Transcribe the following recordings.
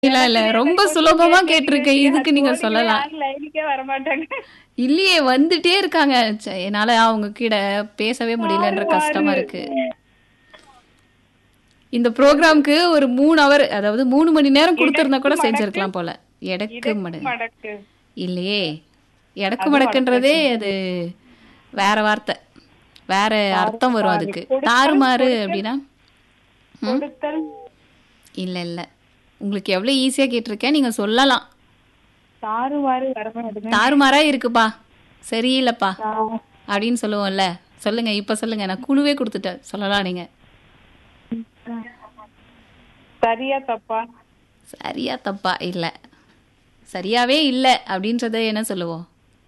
இல்ல இல்ல ரொம்ப சுலபமா கேட்டிருக்கேன் இதுக்கு நீங்க சொல்லலாம் யாரும் லைனுக்கே வர மாட்டாங்க இல்லையே வந்துட்டே இருக்காங்க ச்சே, என்னால அவங்க கிட்ட பேசவே முடியலன்ற கஷ்டமா இருக்கு இந்த ப்ரோக்ராம்க்கு ஒரு மூணு அவர் அதாவது மூணு மணி நேரம் கொடுத்திருந்தா கூட செஞ்சிருக்கலாம் போல எடக்கு மடு மடக்கு இல்லையே எடக்கு மடக்குன்றதே அது வேற வார்த்தை வேற அர்த்தம் வரும் அதுக்கு தாறுமாறு அப்படின்னா கொடுத்தல் இல்ல இல்ல உங்களுக்கு எவ்வளவு ஈஸியா கேட்டிருக்கேன் நீங்க சொல்லலாம் தாறுமாறு வர மாட்டேங்குது தாறுமாறா இருக்குப்பா சரியில்லைப்பா அப்படின்னு சொல்லுவோம்ல சொல்லுங்க இப்ப சொல்லுங்க நான் குழுவே கொடுத்துட்டேன் சொல்லலாம் நீங்க சரியா தப்பா சரியா தப்பா இல்ல சரியாவே இல்ல அப்படின்றத என்ன சொல்லுவோம்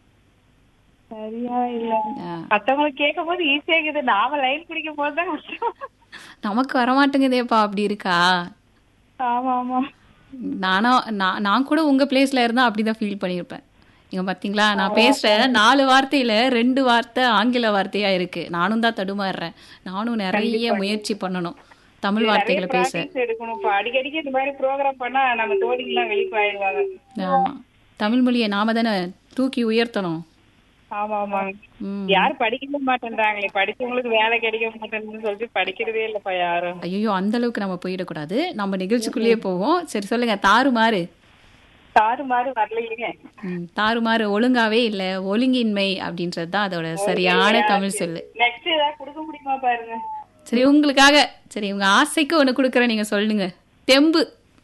சரியா இல்ல ஆ, மத்தவங்களுக்கு கேட்கும் போது ஈஸியா இருக்குது நாம லைன் பிடிக்கும் போது தான் கஷ்டம் நமக்கு வரமாட்டேங்குதேப்பா அப்படி இருக்கா ஆமா ஆமா நானா நான் நான் கூட உங்க பிளேஸ்ல இருந்தா அப்படிதான் ஃபீல் பண்ணியிருப்பேன் நீங்க பாத்தீங்களா நான் பேசுறேன் நாலு வார்த்தையில ரெண்டு வார்த்தை ஆங்கில வார்த்தையா இருக்கு நானும் தான் தடுமாறுறேன் நானும் நிறைய முயற்சி பண்ணணும் தமிழ் வார்த்தைகளை பேச practice எடுக்கணும் இப்ப அடிக்கடிக்கு இந்த மாதிரி ப்ரோக்ராம் பண்ணா நம்ம தோழிங்கெல்லாம் வெளிக்கு ஆயிடுவாங்க ஆமா தமிழ் மொழியை நாம தானே தூக்கி உயர்த்தணும் ஆமா ஆமா ம். யாரும் படிக்கவே மாட்டேன்றாங்களே படிச்சவங்களுக்கு வேலை கிடைக்க மாட்டேன்னு சொல்லிட்டு படிக்கிறதே இல்லப்பா யாரும் ஐயோ அந்த அளவுக்கு நம்ம போயிடக்கூடாது நம்ம நிகழ்ச்சிக்குள்ளேயே போவோம் சரி சொல்லுங்க தாறுமாறு தாறுமாறு வரலையே ம், தாறுமாறு ஒழுங்காவே இல்ல ஒழுங்கின்மை அப்படின்றது தான் அதோட சரியான தமிழ் சொல்லு நெக்ஸ்ட் ஏதாவது கொடுக்க முடியுமா பாருங்க சரி உங்களுக்காக சரி உங்க ஆசைக்கு ஒண்ணு கொடுக்குறேன் நீங்க சொல்லுங்க தெம்பு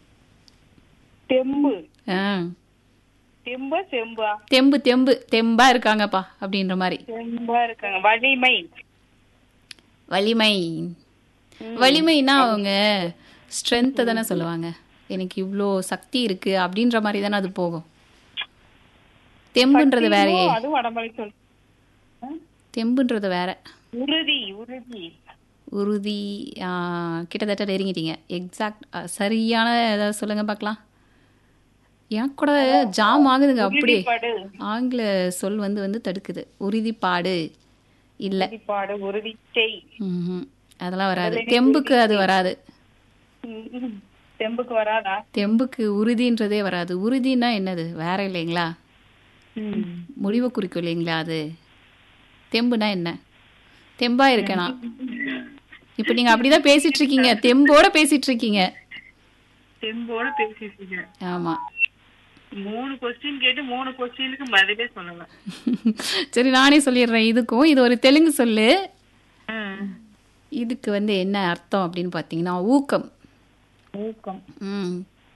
தெம்பு ஆ, தெம்பா செம்பா தெம்பு தெம்பு தெம்பா இருக்காங்கப்பா அப்படின்ற மாதிரி தெம்பா இருக்காங்க வலிமை வலிமை வலிமைனா அவங்க ஸ்ட்ரென்த்தை தானே சொல்லுவாங்க எனக்கு இவ்வளோ சக்தி இருக்கு அப்படின்ற மாதிரி தானே அது போகும் தெம்புன்றது வேறையே ஓ, அதுவும் வடமொழி சொல் தெம்புன்றது வேற உறுதி உறுதி உறுதி ஆ, கிட்டத்தட்ட நெருங்கிட்டீங்க எக்ஸாக்ட் சரியான ஏதாவது சொல்லுங்க பார்க்கலாம் எனக்கு கூட ஜாம் ஆகுதுங்க அப்படியே உறுதிப்பாடு ஆங்கில சொல் வந்து வந்து தடுக்குது உறுதிப்பாடு இல்ல உறுதிப்பாடு உறுதி செய் ம்ஹும். அதெல்லாம் வராது தெம்புக்கு அது வராது ம், ம். தெம்புக்கு வராதா தெம்புக்கு உறுதின்றதே வராது உறுதின்னா என்னது வேற இல்லைங்களா முடிவை குறிக்கும் இல்லைங்களா அது தெம்புனா என்ன தெம்பா இருக்கேனா இப்ப நீங்க அப்படிதான் பேசிட்டு இருக்கீங்க தெம்போட பேசிட்டு இருக்கீங்க தெம்போட பேசிட்டு இருக்கேன் ஆமா மூணு கொஸ்டின் கேட்டு மூணு கொஸ்டினுக்கு பதிலே சொல்லலாம் சரி நானே சொல்லிடுறேன் இதுக்கும் இது ஒரு தெலுங்கு சொல்லு இதுக்கு வந்து என்ன அர்த்தம் அப்படின்னு பார்த்தீங்கன்னா ஊக்கம் ஊக்கம் ம்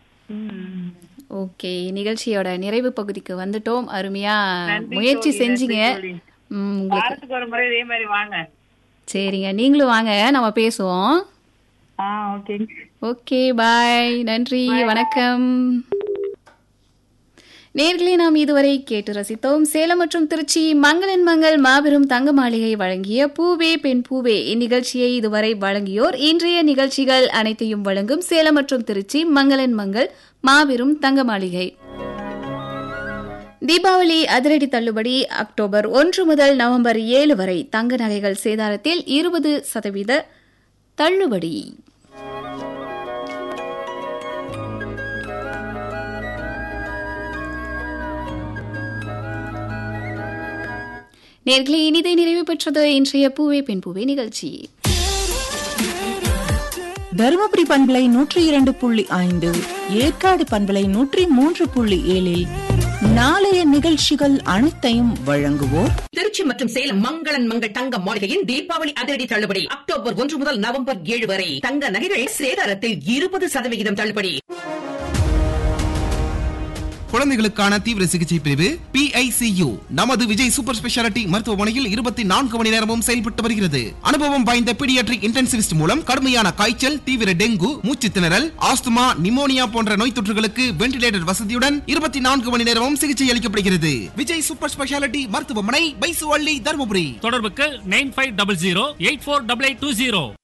ஓகே நிகழ்ச்சியோட நிறைவு பகுதிக்கு வந்துட்டோம் அருமையா முயற்சி செஞ்சீங்க ம், உங்களுக்கு வாரத்துக்கு ஒரு முறை இதே மாதிரி வாங்க சரிங்க நீங்களும் வாங்க நம்ம பேசுவோம் ஆ ஓகே ஓகே பாய் நன்றி வணக்கம் நேர்களே நாம் இதுவரை கேட்டு ரசித்தோம் சேலம் மற்றும் திருச்சி மங்களன் மங்கள் மாபெரும் தங்க மாளிகை வழங்கிய பூவே பெண் பூவே இந்நிகழ்ச்சியை இதுவரை வழங்கியோர் இன்றைய நிகழ்ச்சிகள் அனைத்தையும் வழங்கும் சேலம் மற்றும் திருச்சி மங்களன் மங்கள் மாபெரும் தங்க மாளிகை தீபாவளி அதிரடி தள்ளுபடி அக்டோபர் ஒன்று முதல் நவம்பர் ஏழு வரை தங்க நகைகள் சேதாரத்தில் இருபது சதவீத தள்ளுபடி நேர்களே இனிதை நிறைவு பெற்றது இன்றைய பூவே பெண் பூவே நிகழ்ச்சி தருமபுரி பண்பலை நூற்றி இரண்டு புள்ளி ஐந்து ஏற்காடு பண்பலை நூற்றி மூன்று புள்ளி ஏழில் நாளைய நிகழ்ச்சிகள் அனைத்தையும் வழங்குவோர் திருச்சி மற்றும் சேலம் மங்களன் மங்கள் தங்க மாளிகையின் தீபாவளி அதிரடி தள்ளுபடி அக்டோபர் ஒன்று முதல் நவம்பர் ஏழு வரை தங்க நகைகள் சேதாரத்தில் இருபது சதவிகிதம் தள்ளுபடி குழந்தைகளுக்கான தீவிர சிகிச்சை பிரிவு PICU நமது விஜய் சூப்பர் ஸ்பெஷாலிட்டி மருத்துவமனையில் இருபத்தி நான்கு மணி நேரமும் செயல்பட்டு வருகிறது அனுபவம் வாய்ந்த பீடியாட்ரிக் இன்டென்சிவிஸ்ட் மூலம் கடுமையான காய்ச்சல் தீவிர டெங்கு மூச்சு திணறல் ஆஸ்துமா நிமோனியா போன்ற நோய் தொற்றுகளுக்கு வென்டிலேட்டர் வசதியுடன் இருபத்தி நான்கு மணி நேரமும் சிகிச்சை அளிக்கப்படுகிறது விஜய் சூப்பர் ஸ்பெஷாலிட்டி மருத்துவமனை பைசுவள்ளி தருமபுரி தொடர்புக்கு nine five double zero eight four double eight two zero